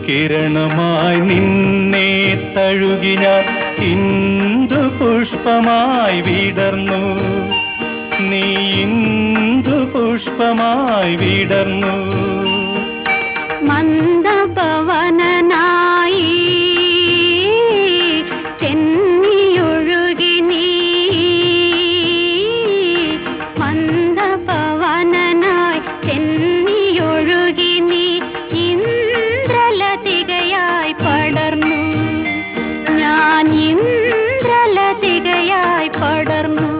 കിരണമായി നിന്നെ തഴുകി ഞാൻ ഇന്ദു പുഷ്പമായി വിടർന്നു നീ ഇന്ദു പുഷ്പമായി വിടർന്നു മന്ദപവനനായി ചെന്നിയൊഴുകി നീ മന്ദപവനനായി ചെന്നിയൊഴുകി നീ ഇന്ദ്രലതികയായി പടർന്നു ഞാൻ ഇന്ദ്രലതികയായി പടർന്നു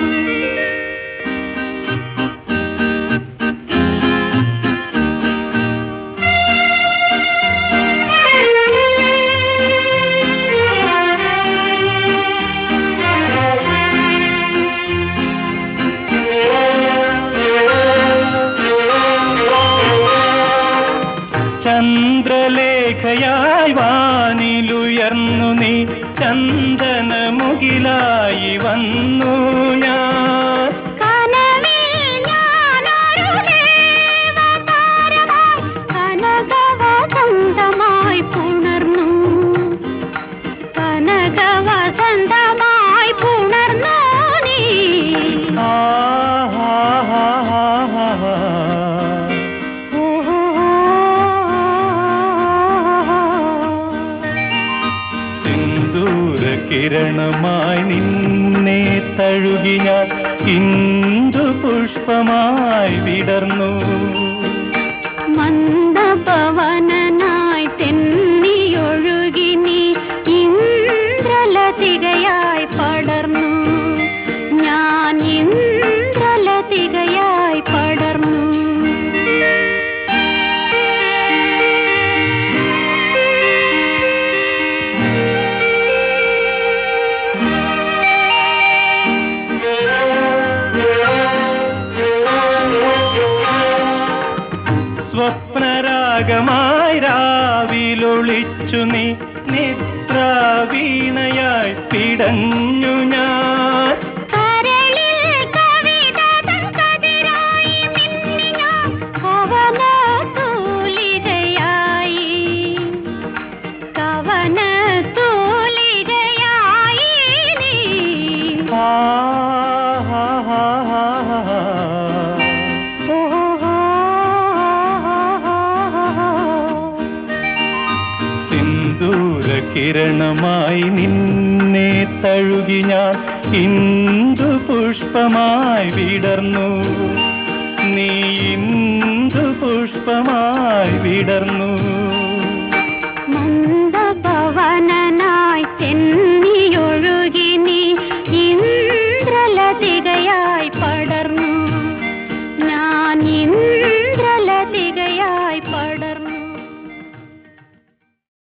ചന്ദ്രലേഖയായി വാനിലുയർന്നു നീ ചന്ദനമുകിലായി വന്നു ഞാൻ കനവിൽ ഞാനൊരു ദേവതാരമായി കനകവസന്തമായി പുണർന്നു കനകവസന്തമായി പുണർന്നു നീ ആ, ആ, ആ, ആ, ആ, ആ. സിന്ദൂര കിരണമായി നിന്നെ തഴുകി ഞാൻ ഇന്ദു പുഷ്പമായി വിടർന്നു മന്ദപവനനായി തെന്നിയൊഴുകി നീ ഇന്ദ്രലതികയായി പടർന്നു ഞാൻ ഇന്ദ്രലതികയായി പടർന്നു സ്വപ്നരാഗമായി രാവിലൊളിച്ചു നീ നിദ്രാവീണയായി പിടഞ്ഞു ഞാൻ കരളിൽ കവിത തൻ കതിരായി മിന്നി ഞാൻ കവനതൂലികയായി കവനതൂലികയായി നീ ആ, ആ, ആ, ആ, ആ. സിന്ദൂര കിരണമായി നിന്നെ തഴുകി ഞാൻ ഇന്ദു പുഷ്പമായി വിടർന്നു നീ ഇന്ദു പുഷ്പമായി വിടർന്നു